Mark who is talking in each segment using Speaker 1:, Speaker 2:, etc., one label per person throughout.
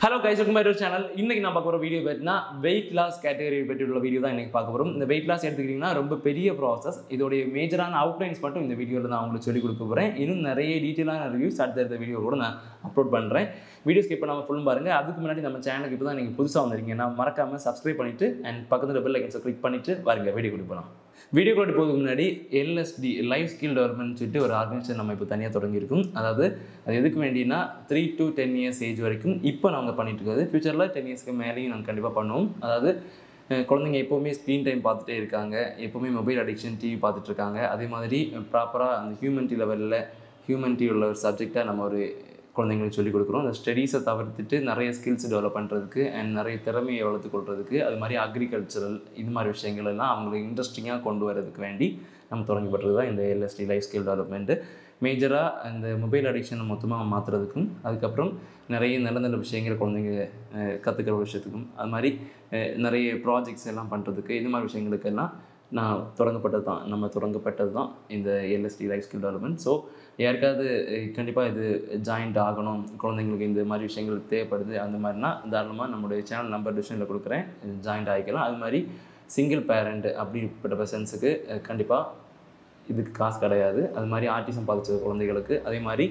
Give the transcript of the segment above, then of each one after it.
Speaker 1: hello guys welcome back to channel இன்னைக்கு நான் பார்க்க போகிற வீடியோ பார்த்தீங்கன்னா வெயிட் லாஸ் கேட்டகரி பற்றியுள்ள வீடியோ தான் இன்னைக்கு பார்க்க போகிறோம் இந்த வெயிட் லாஸ் எடுத்துக்கிட்டிங்கன்னா ரொம்ப பெரிய ப்ராசஸ் இதோடைய மேஜரான அவுட்லைன்ஸ் மட்டும் இந்த வீடியோவில் நான் உங்களுக்கு சொல்லிக் கொடுக்க போகிறேன் இன்னும் நிறைய டீட்டெயிலான ரிவ்யூஸ் அடுத்தடுத்த வீடியோ கூட நான் அப்லோட் பண்ணுறேன் வீடியோ ஸ்கிப் பண்ணாமல் ஃபுல்லும் பாருங்கள் அதுக்கு முன்னாடி நம்ம சேனலுக்கு இப்போ தான் நீங்கள் புதுசாக வந்திருக்கீங்கன்னா மறக்காமல் சப்ஸ்கிரைப் பண்ணிவிட்டு அண்ட் பக்கத்தில் பெல் ஐக்கன்ஸை கிளிக் பண்ணிவிட்டு பாருங்க வீடியோ கொடுக்கலாம் வீடியோ கூட போகிறதுக்கு முன்னாடி எல்எஸ்டி லைஃப் ஸ்கில் டெவலப்மெண்ட் சொல்லிட்டு ஒரு ஆர்கனைசேஷன் நம்ம இப்போ தனியாக தொடங்கியிருக்கோம் அதாவது அது எதுக்கு வேண்டினா three to ten years age வரைக்கும் இப்போ நாங்கள் பண்ணிட்டு இருக்கிறது ஃபியூச்சரில் டென் இயர்ஸ்க்கு மேலேயும் நாங்கள் கண்டிப்பாக பண்ணுவோம் அதாவது அஹ், குழந்தைங்க எப்போவுமே ஸ்க்ரீன் டைம் பார்த்துட்டே இருக்காங்க எப்போவுமே மொபைல் அடிக்ஷன் டிவி பார்த்துட்டு இருக்காங்க அதே மாதிரி ப்ராப்பராக அந்த ஹியூமனிட்டி லெவலில் ஹியூமனிட்டி உள்ள ஒரு சப்ஜெக்டாக நம்ம ஒரு குழந்தைங்களுக்கு சொல்லிக் கொடுக்குறோம் அந்த ஸ்டடீஸை தவிர்த்துட்டு நிறைய ஸ்கில்ஸ் டெவலப் பண்ணுறதுக்கு அண்ட் நிறைய திறமையை வளர்த்துக் கொள்றதுக்கு அது மாதிரி அக்ரிகல்ச்சரல் இது மாதிரி விஷயங்கள் எல்லாம் அவங்களுக்கு இன்ட்ரெஸ்டிங்காக கொண்டு வரதுக்கு வேண்டி நம்ம தொடங்கப்பட்டது தான் இந்த எல்எஸ்டி லைஃப் ஸ்கில் டெவலப்மெண்ட்டு மேஜராக இந்த மொபைல் அடிக்ஷனை மொத்தமாக மாற்றுறதுக்கும் அதுக்கப்புறம் நிறைய நல்ல நல்ல விஷயங்களை குழந்தைங்க கற்றுக்கிற விஷயத்துக்கும் அது மாதிரி அஹ், நிறைய ப்ராஜெக்ட்ஸ் எல்லாம் பண்ணுறதுக்கு இது மாதிரி விஷயங்களுக்கெல்லாம் நான் தொடங்கப்பட்டது தான் நம்ம தொடங்கப்பட்டது தான் இந்த LST life skill development so யாருக்காவது கண்டிப்பாக இது ஜாயிண்ட் ஆகணும் குழந்தைங்களுக்கு இந்த மாதிரி விஷயங்கள் தேவைப்படுது அந்த மாதிரினா தாராளமாக நம்மளுடைய சேனல் நம்பர் டிஸ்கிரிப்ஷனில் கொடுக்குறேன் ஜாயிண்ட் ஆகிக்கலாம் அது மாதிரி சிங்கிள் பேரண்ட் அப்படிப்பட்ட பர்சன்ஸுக்கு கண்டிப்பாக இதுக்கு காசு கிடையாது அது மாதிரி ஆர்டிசம் பாதிச்ச குழந்தைகளுக்கு அதே மாதிரி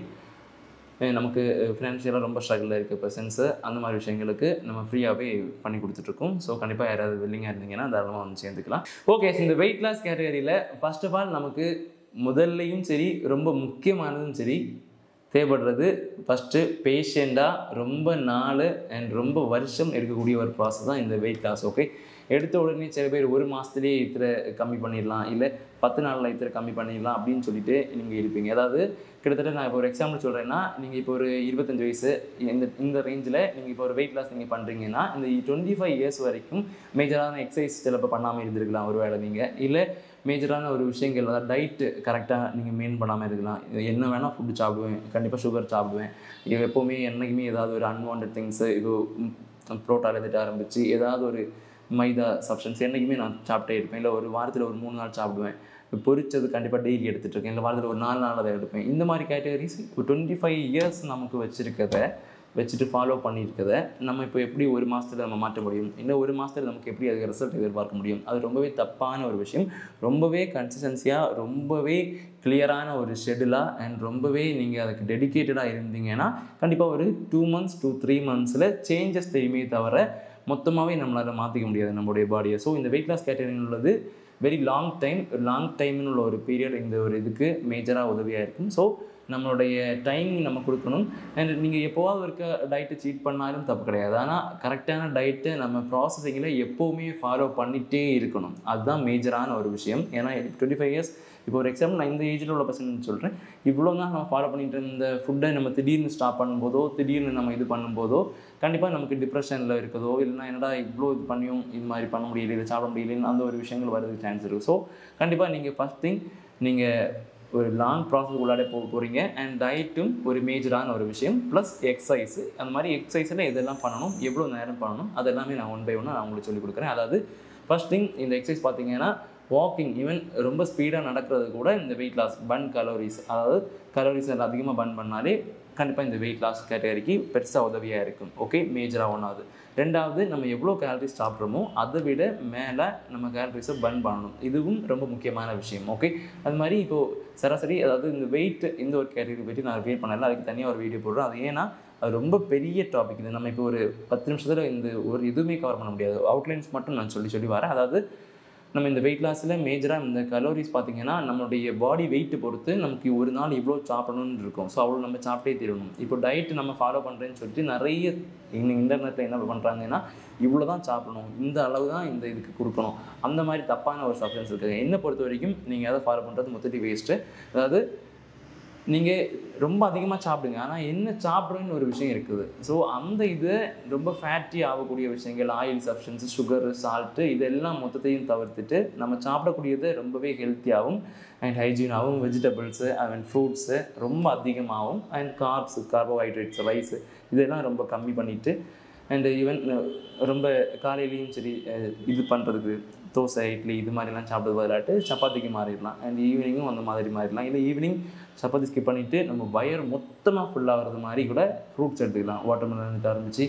Speaker 1: அஹ் நமக்கு ஃபினான்ஷியலாக ரொம்ப ஸ்ட்ரகிளில் இருக்க பர்சன்ஸு அந்த மாதிரி விஷயங்களுக்கு நம்ம ஃப்ரீயாகவே பண்ணி கொடுத்துட்ருக்கோம் ஸோ கண்டிப்பாக யாராவது வில்லிங்காக இருந்தீங்கன்னா தாராளமாக வந்து சேர்ந்துக்கலாம் ஓகே இந்த வெயிட் லாஸ் கேட்டகரியில் ஃபர்ஸ்ட் ஆஃப் ஆல் நமக்கு முதல்லையும் சரி ரொம்ப முக்கியமானதும் சரி தேவைப்படுறது ஃபஸ்ட்டு பேஷண்ட்டாக ரொம்ப நாள் அண்ட் ரொம்ப வருஷம் எடுக்கக்கூடிய ஒரு ப்ராசஸ் தான் இந்த வெயிட் லாஸ் ஓகே எடுத்த உடனே சில பேர் ஒரு மாதத்துலேயே இத்தனை கம்மி பண்ணிடலாம் இல்லை பத்து நாளில் இத்தனை கம்மி பண்ணிடலாம் அப்படின்னு சொல்லிட்டு நீங்கள் இருப்பீங்க அதாவது கிட்டத்தட்ட நான் இப்போ ஒரு எக்ஸாம்பிள் சொல்கிறேன்னா நீங்கள் இப்போ ஒரு இருபத்தஞ்சு வயசு இந்த இந்த ரேஞ்சில் நீங்கள் இப்போ ஒரு வெயிட் லாஸ் நீங்கள் பண்ணுறீங்கன்னா இந்த டுவெண்ட்டி ஃபைவ் இயர்ஸ் வரைக்கும் மேஜரான எக்ஸசைஸ் சிலப்போ பண்ணாமல் இருந்திருக்கலாம் ஒரு வேளை நீங்கள் இல்லை மேஜரான ஒரு விஷயங்கள் அதாவது டயட்டு கரெக்டாக நீங்கள் மெயின் பண்ணாமல் இருக்கலாம் இது என்ன வேணால் ஃபுட்டு சாப்பிடுவேன் கண்டிப்பாக சுகர் சாப்பிடுவேன் இது எப்போவுமே என்றைக்குமே ஏதாவது ஒரு அன்வான்ட் திங்ஸு இது புரோட்டால் எடுத்துட்டு ஆரம்பித்து ஏதாவது ஒரு மைதா சப்ஸ்டன்ஸ் என்றைக்குமே நான் சாப்பிட்டே இருப்பேன் இல்லை ஒரு வாரத்தில் ஒரு மூணு நாள் சாப்பிடுவேன் பொரிச்சது கண்டிப்பாக டெய்லி எடுத்துகிட்டு இருக்கேன் இல்லை வாரத்தில் ஒரு நாலு நாள் அதை எடுப்பேன் இந்த மாதிரி கேட்டகரிஸ் ஒரு டுவெண்ட்டி ஃபைவ் இயர்ஸ் நமக்கு வச்சுருக்கத வச்சுட்டு ஃபாலோ பண்ணியிருக்கத நம்ம இப்போ எப்படி ஒரு மாதத்தில் நம்ம மாற்ற முடியும் இல்லை ஒரு மாதத்தில் நமக்கு எப்படி அதுக்கு ரிசல்ட் எதிர்பார்க்க முடியும் அது ரொம்பவே தப்பான ஒரு விஷயம் ரொம்பவே கன்சிஸ்டன்சியாக ரொம்பவே கிளியரான ஒரு ஷெடியூலாக அண்ட் ரொம்பவே நீங்கள் அதுக்கு டெடிக்கேட்டடாக இருந்தீங்கன்னா கண்டிப்பாக ஒரு டூ மந்த்ஸ் டூ த்ரீ மந்த்ஸில் சேஞ்சஸ் தெரியுமே தவிர மொத்தமாகவே நம்மளால் மாற்றிக்க முடியாது நம்மளுடைய பாடியை ஸோ இந்த வெயிட் லாஸ் கேட்டகரியில் உள்ளது வெரி லாங் டைம் லாங் டைம்னு உள்ள ஒரு பீரியட் இந்த ஒரு இதுக்கு மேஜராக உதவியாக இருக்கும் ஸோ நம்மளுடைய டைம் நம்ம கொடுக்கணும் அண்ட் நீங்கள் எப்போவாவது இருக்க டயட்டை சீட் பண்ணாலும் தப்பு கிடையாது ஆனால் கரெக்டான டயட்டை நம்ம ப்ராசஸிங்கில் எப்போவுமே ஃபாலோ பண்ணிகிட்டே இருக்கணும் அதுதான் மேஜரான ஒரு விஷயம் ஏன்னா டுவெண்ட்டி ஃபைவ் இயர்ஸ் இப்போ ஒரு எக்ஸாம்பிள் நான் இந்த ஏஜில் உள்ள பர்சன் சொல்கிறேன் இவ்வளோ தான் நம்ம ஃபாலோ பண்ணிட்டு இருந்த ஃபுட்டை நம்ம திடீர்னு ஸ்டாப் பண்ணும்போதோ திடீர்னு நம்ம இது பண்ணும்போதோ கண்டிப்பாக நமக்கு டிப்ரெஷனில் இருக்கதோ இல்லைனா என்னடா இவ்வளோ இது பண்ணியும் இது மாதிரி பண்ண முடியல இதை சாப்பிட முடியலன்னு அந்த ஒரு விஷயங்கள் வரதுக்கு சான்ஸ் இருக்குது ஸோ கண்டிப்பாக நீங்கள் ஃபஸ்ட் திங் நீங்கள் ஒரு லாங் ப்ராசஸ் உள்ளாடே போக போகிறீங்க அண்ட் டயட்டும் ஒரு மேஜரான ஒரு விஷயம் ப்ளஸ் எக்ஸசைஸு அந்த மாதிரி எக்ஸசைஸில் இதெல்லாம் பண்ணணும் எவ்வளோ நேரம் பண்ணணும் அதெல்லாமே நான் ஒன் பை ஒன்று நான் உங்களுக்கு சொல்லிக் கொடுக்குறேன் அதாவது ஃபர்ஸ்ட் திங் இந்த எக்ஸசைஸ் பார்த்தீங்கன்னா வாக்கிங் ஈவன் ரொம்ப ஸ்பீடாக நடக்கிறது கூட இந்த வெயிட் லாஸ் பன் கலோரிஸ் அதாவது கலோரிஸ் அதிகமாக பன் பண்ணாலே கண்டிப்பாக இந்த வெயிட் லாஸ் கேட்டகரிக்கு பெருசாக உதவியாக இருக்கும் ஓகே மேஜராக ஒன்றாவது ரெண்டாவது நம்ம எவ்வளோ கேலரிஸ் சாப்பிட்றோமோ அதை விட மேலே நம்ம கேலரிஸை பர்ன் பண்ணணும் இதுவும் ரொம்ப முக்கியமான விஷயம் ஓகே அது மாதிரி இப்போது சராசரி அதாவது இந்த வெயிட் இந்த ஒரு கேட்டகரி பற்றி நான் ரிவீல் பண்ணல அதுக்கு தனியாக ஒரு வீடியோ போடுறேன் அது ஏன்னா அது ரொம்ப பெரிய டாபிக் இது நம்ம இப்போ ஒரு பத்து நிமிஷத்தில் இந்த ஒரு இதுவுமே கவர் பண்ண முடியாது அவுட்லைன்ஸ் மட்டும் நான் சொல்லி சொல்லி வரேன் அதாவது நம்ம இந்த வெயிட் லாஸில் மேஜராக இந்த கலோரிஸ் பார்த்தீங்கன்னா நம்மளுடைய பாடி வெயிட் பொறுத்து நமக்கு ஒரு நாள் இவ்வளோ சாப்பிடணும்னு இருக்கும் ஸோ அவ்வளோ நம்ம சாப்பிட்டே தீரணும் இப்போ டயட் நம்ம ஃபாலோ பண்ணுறேன்னு சொல்லிட்டு நிறைய இன்னும் இன்டர்நெட்டில் என்ன பண்ணுறாங்கன்னா இவ்வளோ தான் சாப்பிடணும் இந்த அளவு தான் இந்த இதுக்கு கொடுக்கணும் அந்த மாதிரி தப்பான ஒரு சப்ஸ்டன்ஸ் இருக்குது என்னை பொறுத்த வரைக்கும் நீங்கள் அதை ஃபாலோ பண்ணுறது மொத்தத்தி வேஸ்ட்டு அதாவது நீங்கள் ரொம்ப அதிகமாக சாப்பிடுங்க ஆனால் என்ன சாப்பிட்றேன்னு ஒரு விஷயம் இருக்குது ஸோ அந்த இது ரொம்ப ஃபேட்டி ஆகக்கூடிய விஷயங்கள் ஆயில் சப்ஸ்டன்ஸ் சுகர் சால்ட்டு இதெல்லாம் மொத்தத்தையும் தவிர்த்துட்டு நம்ம சாப்பிடக்கூடியது ரொம்பவே ஹெல்த்தியாகவும் அண்ட் ஹைஜீனாகவும் வெஜிடபிள்ஸு அண்ட் ஃப்ரூட்ஸு ரொம்ப அதிகமாகவும் அண்ட் கார்ப்ஸ் கார்போஹைட்ரேட்ஸ் ரைஸு இதெல்லாம் ரொம்ப கம்மி பண்ணிவிட்டு அண்ட் ஈவன் ரொம்ப காலையிலையும் சரி அஹ், இது பண்ணுறதுக்கு தோசை இட்லி இது மாதிரிலாம் சாப்பிட்றது பதிலாட்டு சப்பாத்திக்கு மாறிடலாம் அண்ட் ஈவினிங்கும் அந்த மாதிரி மாறிடலாம் இல்லை ஈவினிங் சப்பாத்தி ஸ்கிப் பண்ணிவிட்டு நம்ம வயர் மொத்தமாக ஃபுல்லாகிறது மாதிரி கூட ஃப்ரூட்ஸ் எடுத்துக்கலாம் வாட்டர்மெலன் ஆரம்பித்து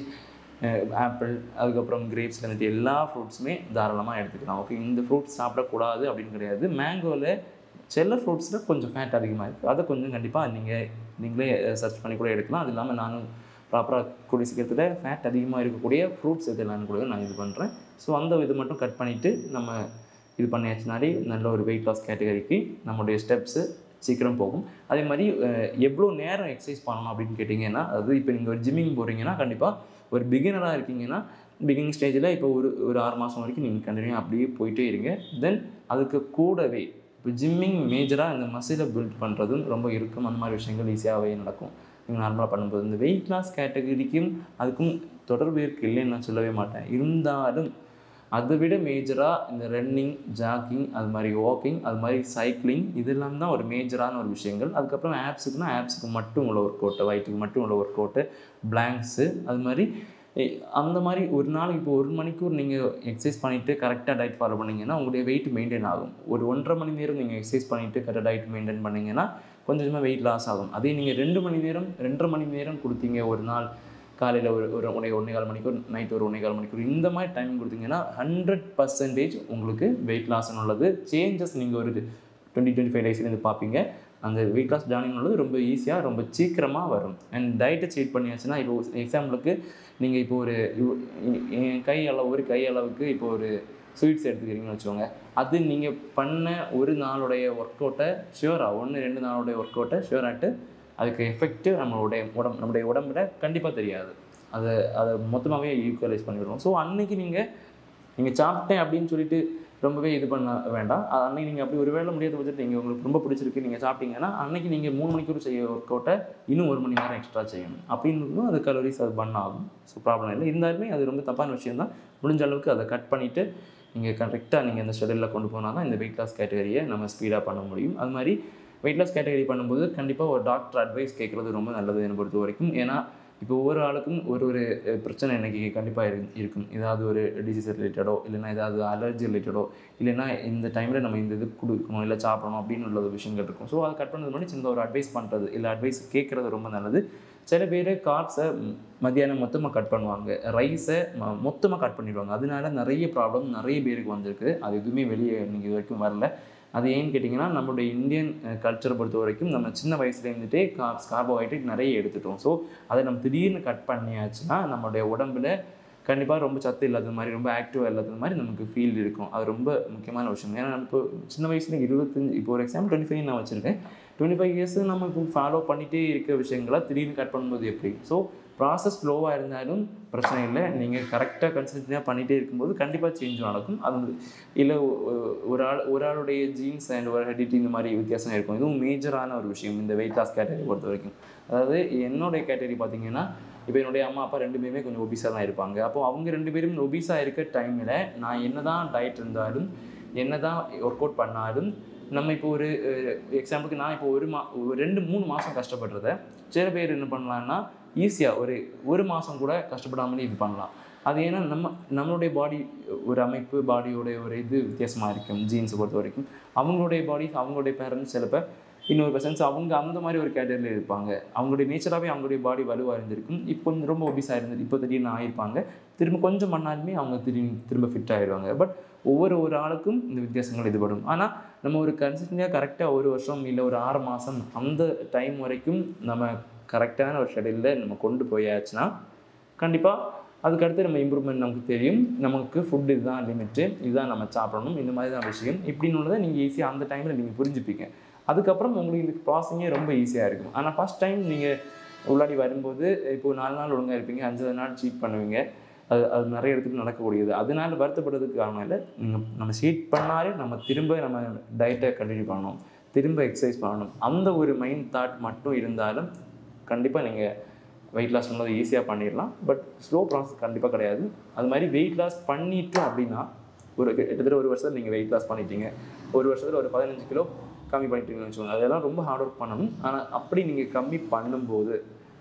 Speaker 1: ஆப்பிள் அதுக்கப்புறம் கிரேப்ஸ் வந்துட்டு எல்லா ஃப்ரூட்ஸுமே தாராளமாக எடுத்துக்கலாம் ஓகே இந்த ஃப்ரூட்ஸ் சாப்பிடக்கூடாது அப்படின்னு கிடையாது மேங்கோவில் சில ஃப்ரூட்ஸில் கொஞ்சம் ஃபேட் அதிகமாக இருக்குது அதை கொஞ்சம் கண்டிப்பாக நீங்கள் நீங்களே சர்ச் பண்ணி கூட எடுக்கலாம் அது இல்லாமல் நானும் ப்ராப்பராக கூடிய சீக்கிரத்தில் ஃபேட் அதிகமாக இருக்கக்கூடிய ஃப்ரூட்ஸ் இதெல்லாம் கூட நான் இது பண்ணுறேன் ஸோ அந்த இது மட்டும் கட் பண்ணிவிட்டு நம்ம இது பண்ணியாச்சுனாலே நல்ல ஒரு வெயிட் லாஸ் கேட்டகரிக்கு நம்மளுடைய ஸ்டெப்ஸு சீக்கிரம் போகும் அதே மாதிரி அஹ், எவ்வளோ நேரம் எக்ஸசைஸ் பண்ணணும் அப்படின்னு கேட்டிங்கன்னா அதாவது இப்போ நீங்கள் ஒரு ஜிம்மிங் போகிறீங்கன்னா கண்டிப்பாக ஒரு பிகினராக இருக்கீங்கன்னா பிகினிங் ஸ்டேஜில் இப்போ ஒரு ஒரு ஆறு மாதம் வரைக்கும் நீங்கள் கண்டினியூ அப்படியே போயிட்டே இருங்க தென் அதுக்கு கூடவே இப்போ ஜிம்மிங் மேஜராக இந்த மசிலை பில்ட் பண்ணுறதும் ரொம்ப இருக்கும் அந்த மாதிரி விஷயங்கள் ஈஸியாகவே நடக்கும் நீங்கள் நார்மலாக பண்ணும்போது இந்த வெயிட் லாஸ் கேட்டகரிக்கும் அதுக்கும் தொடர்பு இருக்கு இல்லைன்னு நான் சொல்லவே மாட்டேன் இருந்தாலும் அதை விட மேஜராக இந்த ரன்னிங் ஜாக்கிங் அது மாதிரி வாக்கிங் அது மாதிரி சைக்கிளிங் இதெல்லாம் தான் ஒரு மேஜரான ஒரு விஷயங்கள் அதுக்கப்புறம் ஆப்ஸுக்குனா ஆப்ஸுக்கு மட்டும் உள்ள ஒர்க் அவுட்டு வயிற்றுக்கு மட்டும் உள்ள ஒர்க் அவுட்டு பிளாங்க்ஸு அது மாதிரி எ- அந்த மாதிரி ஒரு நாளைக்கு இப்போ ஒரு மணிக்கூர் நீங்கள் எக்ஸசைஸ் பண்ணிவிட்டு கரெக்டாக டயட் ஃபாலோ பண்ணீங்கன்னா உங்களுடைய வெயிட் மெயின்டைன் ஆகும் ஒரு ஒன்றரை மணி நேரம் நீங்கள் எக்ஸசைஸ் பண்ணிவிட்டு கரெக்டாக டயட் மெயின்டைன் பண்ணீங்கன்னா கொஞ்சம் கொஞ்சமாக வெயிட் லாஸ் ஆகும் அதே நீங்கள் ரெண்டு மணி நேரம் ரெண்டரை மணி நேரம் கொடுத்தீங்க ஒரு நாள் காலையில் ஒரு ஒரு ஒன்றே ஒன்றே கால் மணிக்கூர் நைட் ஒரு ஒன்றே கால் மணிக்கூர் இந்த மாதிரி டைம் கொடுத்தீங்கன்னா ஹண்ட்ரட் பர்சன்டேஜ் உங்களுக்கு வெயிட் லாஸ் உள்ளது சேஞ்சஸ் நீங்கள் ஒரு டுவெண்ட்டி டுவெண்ட்டி ஃபைவ் டேஸ்லேருந்து பார்ப்பீங்க அந்த வெயிட் லாஸ் ஜார்னிங் உள்ளது ரொம்ப ஈஸியாக ரொம்ப சீக்கிரமாக வரும் அண்ட் டயட்டை சீட் பண்ணியாச்சுன்னா இப்போ எக்ஸாம்பிளுக்கு நீங்கள் இப்போ ஒரு இவ்- எ- என் கை அளவு ஒரு கை அளவுக்கு இப்போ ஒரு ஸ்வீட்ஸ் எடுத்துக்கிறீங்கன்னு வச்சுக்கோங்க அது நீங்கள் பண்ண ஒரு நாளுடைய ஒர்க் அவுட்டை ஷியூராக ஒன்று ரெண்டு நாளுடைய ஒர்க் அவுட்டை ஷியூராகிட்டு அதுக்கு எஃபெக்ட்டு நம்மளுடைய உடம்பு நம்முடைய உடம்புல கண்டிப்பாக தெரியாது அதை அதை மொத்தமாகவே ஈக்குவலைஸ் பண்ணிவிடுவோம் ஸோ அன்னைக்கு நீங்கள் நீங்கள் சாப்பிட்டேன் அப்படின்னு சொல்லிட்டு ரொம்பவே இது பண்ண வேண்டாம் அது அன்னைக்கு நீங்கள் அப்படி ஒரு வேளை முடியாத பட்சத்தில் நீங்கள் உங்களுக்கு ரொம்ப பிடிச்சிருக்கு நீங்கள் சாப்பிட்டீங்கன்னா அன்னைக்கு நீங்கள் மூணு மணிக்கூர் செய்ய ஒர்க் அவுட்டை இன்னும் ஒரு மணி நேரம் எக்ஸ்ட்ரா செய்யணும் அப்படின்னு அது கலோரிஸ் அது பண்ண ஆகும் ஸோ ப்ராப்ளம் இல்லை இருந்தாலுமே அது ரொம்ப தப்பான விஷயம் தான் முடிஞ்ச அளவுக்கு அதை கட் பண்ணிவிட்டு நீங்கள் கரெக்டாக நீங்கள் இந்த ஷெடியூலில் கொண்டு போனால் தான் இந்த வெயிட் லாஸ் கேட்டகரியை நம்ம ஸ்பீடாக பண்ண முடியும் அது மாதிரி வெயிட் லாஸ் கேட்டகரி பண்ணும்போது கண்டிப்பாக ஒரு டாக்டர் அட்வைஸ் கேட்குறது ரொம்ப நல்லது என்னை பொறுத்த வரைக்கும் ஏன்னா இப்போ ஒவ்வொரு ஆளுக்கும் ஒரு ஒரு அஹ், பிரச்சனை இன்னைக்கு கண்டிப்பாக இரு இருக்கும் ஏதாவது ஒரு டிசீஸ் ரிலேட்டடோ இல்லைன்னா ஏதாவது அலர்ஜி ரிலேட்டடோ இல்லைன்னா இந்த டைமில் நம்ம இந்த இது கொடுக்கணும் இல்லை சாப்பிடணும் அப்படின்னு உள்ள ஒரு விஷயங்கள் இருக்கும் ஸோ அதை கட் பண்ணது முன்னாடி சின்ன ஒரு அட்வைஸ் பண்ணுறது இல்லை அட்வைஸ் கேட்குறது ரொம்ப நல்லது சில பேர் கார்ப்ஸை மத்தியானம் மொத்தமாக கட் பண்ணுவாங்க ரைஸை மொத்தமாக கட் பண்ணிடுவாங்க அதனால நிறைய ப்ராப்ளம் நிறைய பேருக்கு வந்திருக்கு அது எதுவுமே வெளியே இன்னைக்கு இது வரைக்கும் வரல அது ஏன்னு கேட்டிங்கன்னா நம்மளுடைய இந்தியன் கல்ச்சரை பொறுத்த வரைக்கும் நம்ம சின்ன வயசுலேருந்துட்டே கார்ப்ஸ் கார்போஹைட்ரேட் நிறைய எடுத்துட்டோம் ஸோ அதை நம்ம திடீர்னு கட் பண்ணியாச்சுன்னா நம்மளுடைய உடம்புல கண்டிப்பாக ரொம்ப சத்து இல்லாத மாதிரி ரொம்ப ஆக்டிவாக இல்லாத மாதிரி நமக்கு ஃபீல் இருக்கும் அது ரொம்ப முக்கியமான விஷயம் ஏன்னா நம்ம இப்போ சின்ன வயசுல இருபத்தஞ்சு இப்போ ஒரு எக்ஸாம்பிள் டுவெண்ட்டி ஃபைவ் நான் வச்சுருக்கேன் டுவெண்ட்டி ஃபைவ் இயர்ஸ் நம்ம இப்போ ஃபாலோ பண்ணிகிட்டே இருக்க விஷயங்களை திடீர்னு கட் பண்ணும்போது எப்படி ஸோ ப்ராசஸ் ஸ்லோவாக இருந்தாலும் பிரச்சனை இல்லை நீங்கள் கரெக்டாக கன்சிஸ்டன்ஸாக பண்ணிகிட்டே இருக்கும்போது கண்டிப்பாக சேஞ்ச் நடக்கும் அது இல்லை ஒரு ஆள் ஒரு ஆளுடைய ஜீன்ஸ் அண்ட் ஒரு ஹெடிட்டி இந்த மாதிரி வித்தியாசம் இருக்கும் இதுவும் மேஜரான ஒரு விஷயம் இந்த வெயிட் லாஸ் கேட்டகரி பொறுத்த வரைக்கும் அதாவது என்னுடைய கேட்டகரி பார்த்தீங்கன்னா இப்போ என்னுடைய அம்மா அப்பா ரெண்டு பேருமே கொஞ்சம் ஒபிஸாக தான் இருப்பாங்க அப்போ அவங்க ரெண்டு பேரும் ஒபிஸாக இருக்க டைமில் நான் என்ன தான் டயட் இருந்தாலும் என்ன தான் ஒர்க் அவுட் பண்ணாலும் நம்ம இப்போ ஒரு எக்ஸாம்பிளுக்கு நான் இப்போ ஒரு மா ஒரு ரெண்டு மூணு மாதம் கஷ்டப்படுறத சில பேர் என்ன பண்ணலான்னா ஈஸியாக ஒரு ஒரு மாதம் கூட கஷ்டப்படாமலே இது பண்ணலாம் அது ஏன்னா நம்ம நம்மளுடைய பாடி ஒரு அமைப்பு பாடியோட ஒரு இது வித்தியாசமாக இருக்கும் ஜீன்ஸை பொறுத்த வரைக்கும் அவங்களுடைய பாடி அவங்களுடைய பேரண்ட்ஸ் சிலப்போ இன்னொரு பர்சன்ஸ் அவங்க அந்த மாதிரி ஒரு கேட்டகரியில் இருப்பாங்க அவங்களுடைய நேச்சராகவே அவங்களுடைய பாடி வலுவாக இருந்திருக்கும் இப்போ கொஞ்சம் ரொம்ப ஒபிஸாக இருந்து இப்போ திடீர்னு ஆயிருப்பாங்க திரும்ப கொஞ்சம் பண்ணாலுமே அவங்க திடீர்னு திரும்ப ஃபிட் ஆயிடுவாங்க பட் ஒவ்வொரு ஒரு ஆளுக்கும் இந்த வித்தியாசங்கள் இதுபடும் ஆனால் நம்ம ஒரு கன்சிஸ்டன்டாக கரெக்டாக ஒரு வருஷம் இல்லை ஒரு ஆறு மாதம் அந்த டைம் வரைக்கும் நம்ம கரெக்டான ஒரு ஷெடியூலில் நம்ம கொண்டு போயாச்சுன்னா கண்டிப்பாக அதுக்கடுத்து நம்ம இம்ப்ரூவ்மெண்ட் நமக்கு தெரியும் நமக்கு ஃபுட் இதுதான் லிமிட்டு இதுதான் நம்ம சாப்பிடணும் இந்த மாதிரி தான் விஷயம் இப்படின்னு உள்ளதை நீங்கள் ஈஸியாக அந்த டைமில் நீங்கள் புரிஞ்சுப்பீங்க அதுக்கப்புறம் உங்களுக்கு இந்த ப்ராசஸிங்கே ரொம்ப ஈஸியாக இருக்கும் ஆனால் ஃபஸ்ட் டைம் நீங்கள் உள்ளாடி வரும்போது இப்போ நாலு நாள் ஒழுங்காக இருப்பீங்க அஞ்சாவது நாள் சீட் பண்ணுவீங்க அது அது நிறைய இடத்துக்கு நடக்கக்கூடியது அதனால வருத்தப்படுறதுக்கு காரணம் இல்லை நீங்கள் நம்ம சீட் பண்ணாலே நம்ம திரும்ப நம்ம டயட்டை கண்டினியூ பண்ணணும் திரும்ப எக்ஸசைஸ் பண்ணணும் அந்த ஒரு மைண்ட் தாட் மட்டும் இருந்தாலும் கண்டிப்பாக நீங்கள் வெயிட் லாஸ் பண்ணது ஈஸியாக பண்ணிடலாம் பட் ஸ்லோ ப்ராசஸ் கண்டிப்பாக கிடையாது அது மாதிரி வெயிட் லாஸ் பண்ணிட்டோம் அப்படின்னா ஒரு கிட்டத்தட்ட ஒரு வருஷத்தில் நீங்கள் வெயிட் லாஸ் பண்ணிட்டீங்க ஒரு வருஷத்தில் ஒரு பதினஞ்சு கிலோ கம்மி பண்ணிட்டீங்கன்னு வச்சுக்கோங்க அதெல்லாம் ரொம்ப ஹார்ட் ஒர்க் பண்ணணும் ஆனால் அப்படி நீங்கள் கம்மி பண்ணும்போது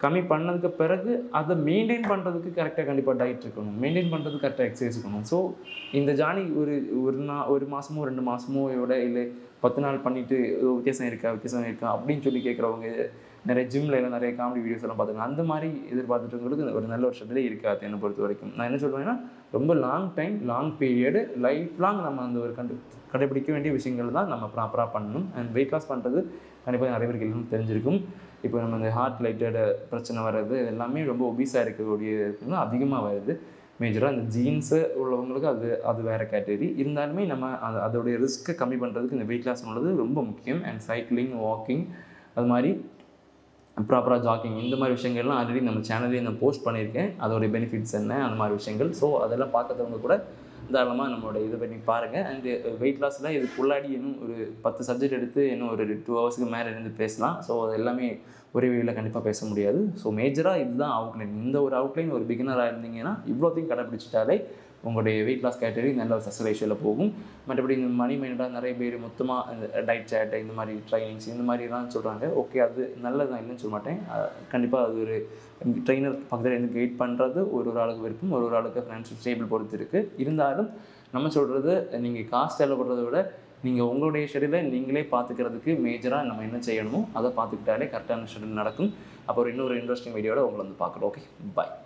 Speaker 1: கம்மி பண்ணதுக்கு பிறகு அதை மெயின்டைன் பண்ணுறதுக்கு கரெக்டாக கண்டிப்பாக டயட் இருக்கணும் மெயின்டைன் பண்ணுறதுக்கு கரெக்டாக எக்ஸசைஸ் இருக்கணும் ஸோ இந்த ஜானி ஒரு ஒரு நா ஒரு மாதமோ ரெண்டு மாதமோ விட இல்லை பத்து நாள் பண்ணிட்டு "ஓ, வித்தியாசம் இருக்கா வித்தியாசம் இருக்கா அப்படின்னு சொல்லி கேட்குறவங்க நிறைய ஜிம்ல எல்லாம் நிறைய காமெடி வீடியோஸ் எல்லாம் பார்த்துருக்கேன் அந்த மாதிரி எதிர்பார்த்துட்டு ஒரு நல்ல ஒரு ஷெட்யூலே இருக்காது என்னை பொறுத்த வரைக்கும் நான் என்ன சொல்லுவேன்னா ரொம்ப long time long period life long நம்ம அந்த ஒரு கண்டு கடைபிடிக்க வேண்டிய விஷயங்கள் தான் நம்ம ப்ராப்பராக பண்ணணும் அண்ட் வெயிட் லாஸ் பண்ணுறது கண்டிப்பாக நிறைய பேருக்கு எல்லாம் தெரிஞ்சிருக்கும் இப்போ நம்ம இந்த ஹார்ட் ரிலேட்டட் பிரச்சனை வர்றது இது எல்லாமே ரொம்ப ஒபீஸாக இருக்கக்கூடிய இருக்குன்னா அதிகமாக வருது மேஜராக இந்த ஜீன்ஸு உள்ளவங்களுக்கு அது அது வேறு கேட்டகரி இருந்தாலுமே நம்ம அது அதோடைய ரிஸ்க்கை கம்மி பண்ணுறதுக்கு இந்த வெயிட் லாஸ் உள்ளது ரொம்ப முக்கியம் அண்ட் சைக்கிளிங் வாக்கிங் அது மாதிரி ப்ராப்பராக ஜாக்கிங் இந்த மாதிரி விஷயங்கள்லாம் ஆல்ரெடி நம்ம சேனல்லே நான் போஸ்ட் பண்ணியிருக்கேன் அதோடைய பெனிஃபிட்ஸ் என்ன அந்த மாதிரி விஷயங்கள் ஸோ அதெல்லாம் பார்க்கறவங்க கூட தாராளமாக நம்மளோட இது பண்ணி பாருங்கள் அண்ட் வெயிட் லாஸில் இதுக்குள்ளாடி இன்னும் ஒரு பத்து சப்ஜெக்ட் எடுத்து இன்னும் ஒரு டூ ஹவர்ஸ்க்கு மேலே இருந்து பேசலாம் ஸோ அது எல்லாமே ஒரே வீடியோவில் கண்டிப்பாக பேச முடியாது ஸோ மேஜராக இதுதான் அவுட்லைன் இந்த ஒரு அவுட்லைன் ஒரு பிகினராக இருந்தீங்கன்னா இவ்வளோத்தையும் கடைப்பிடிச்சிட்டாலே உங்களுடைய வெயிட் லாஸ் கேட்டகரி நல்ல ஒரு சக்ஸஸ் ரேஷியோவில் போகும் மற்றபடி இந்த மணி மைண்டாக நிறைய பேர் மொத்தமாக இந்த டயட் சேட் இந்த மாதிரி ட்ரைனிங்ஸ் இந்த மாதிரிலாம் சொல்கிறாங்க ஓகே அது நல்லது தான் இல்லைன்னு சொல்ல மாட்டேன் கண்டிப்பாக அது ஒரு ட்ரெயினர் பக்கத்தில் இருந்து கைட் பண்ணுறது ஒரு ஒரு ஆளுக்கு விருப்பம் ஒரு ஒரு ஆளுக்கு ஃபினான்ஷியல் ஸ்டேபிள் பொறுத்து இருக்குது இருந்தாலும் நம்ம சொல்கிறது நீங்கள் காசு செலவுப்படுறத விட நீங்கள் உங்களுடைய ஷெடியூலை நீங்களே பார்த்துக்கிறதுக்கு மேஜராக நம்ம என்ன செய்யணுமோ அதை பார்த்துக்கிட்டாலே கரெக்டான ஷெடியூல் நடக்கும் அப்புறம் இன்னொரு இன்ட்ரெஸ்டிங் வீடியோட உங்களை வந்து பார்க்குறோம் ஓகே பாய்